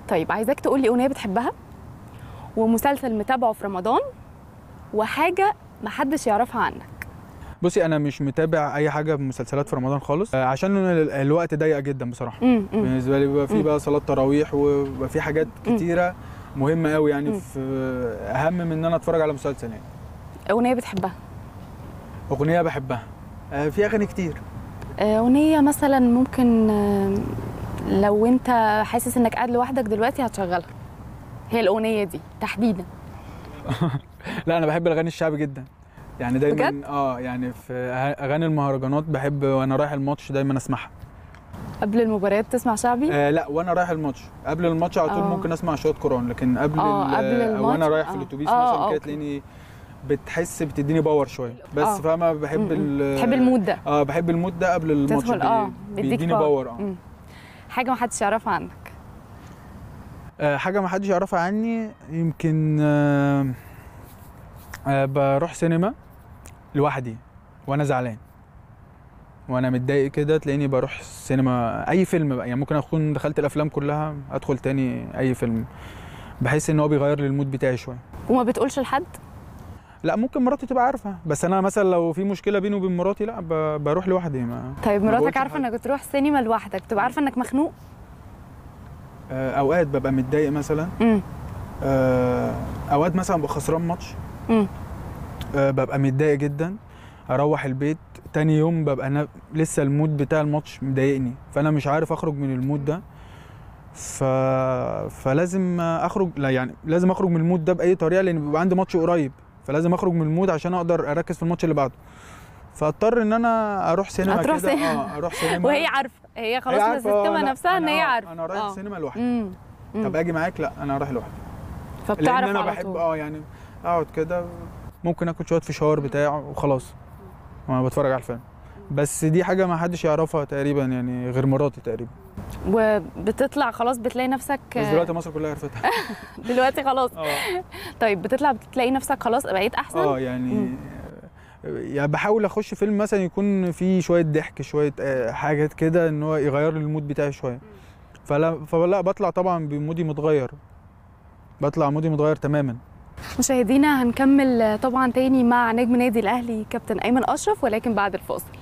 طيب عايزاك تقول لي اغنيه بتحبها ومسلسل متابعه في رمضان وحاجه محدش يعرفها عنك بصي انا مش متابع اي حاجه مسلسلات في رمضان خالص آه، عشان ال- الوقت ضيق جدا بصراحه امم أمم. بالنسبه لي بيبقى في مم. بقى صلاه تراويح وبيبقى في حاجات مم. كتيره مهمه قوي يعني مم. في اهم من ان انا اتفرج على مسلسل يعني اغنيه بتحبها اغنيه بحبها آه، في اغاني كتير آه، اغنيه مثلا ممكن آه، لو انت حاسس انك قاعد لوحدك دلوقتي هتشغلها هي الاغنيه دي تحديدا لا انا بحب الاغاني الشعبي جدا يعني دايما بجد؟ اه يعني في أغ- اغاني المهرجانات بحب وانا رايح الماتش دايما اسمعها قبل المباريات تسمع شعبي آه لا وانا رايح الماتش قبل الماتش على طول آه. ممكن اسمع شويه قران لكن قبل آه، ال- قبل آه، وانا الماتش؟ رايح في آه. الاتوبيس آه، مثلا آه، كده أوكي. تلاقيني بتحس بتديني باور شويه بس آه. فاهمه بحب م- م. ال- تحب المود ده اه بحب المود ده قبل الماتش تدخل اه بي- بيديك بيديني باور اه مم. حاجه محدش يعرفها عنك آه، حاجه ما حدش يعرفها عني يمكن آه آه بروح سينما لوحدي وانا زعلان وانا متضايق كده تلاقيني بروح سينما اي فيلم بقى يعني ممكن اكون دخلت الافلام كلها ادخل تاني اي فيلم بحس ان هو بيغير لي المود بتاعي شويه وما بتقولش لحد لا ممكن مراتي تبقى عارفه بس انا مثلا لو في مشكله بيني وبين مراتي لا ب- بروح لوحدي ما طيب ما مراتك بقولش عارفه لحد. انك بتروح سينما لوحدك بتبقى عارفه انك مخنوق آه، اوقات ببقى متضايق مثلا امم آه، اوقات مثلا ببقى خسران ماتش امم آه، ببقى متضايق جدا اروح البيت تاني يوم ببقى أنا لسه المود بتاع الماتش مضايقني فانا مش عارف اخرج من المود ده ف... فلازم اخرج لا يعني لازم اخرج من المود ده باي طريقه لان بيبقى عندي ماتش قريب فلازم اخرج من المود عشان اقدر اركز في الماتش اللي بعده فاضطر ان انا اروح سينما هتروح كده سينما. اه اروح سينما وهي عارفه هي خلاص هي عارفة، آه، مسستمه لا، نفسها ان أنا- هي آه، عارفه انا رايح آه. السينما لوحدي امم طب اجي معاك لا انا رايح لوحدي لان فبتعرف انا على بحب طول اه يعني اقعد كده ممكن اكل شويه فشار بتاع وخلاص وانا بتفرج على الفيلم بس دي حاجه ما حدش يعرفها تقريبا يعني غير مراتي تقريبا وبتطلع خلاص بتلاقي نفسك بس دلوقتي مصر كلها عرفتها دلوقتي خلاص اه طيب بتطلع بتلاقي نفسك خلاص بقيت احسن اه يعني مم. يعني بحاول اخش فيلم مثلا يكون فيه شويه ضحك شويه آه، حاجات كده ان هو يغير لي المود بتاعي شويه فلا فلا بطلع طبعا بمودي متغير بطلع مودي متغير تماما مشاهدينا هنكمل طبعا تاني مع نجم نادي الاهلي كابتن ايمن اشرف ولكن بعد الفاصل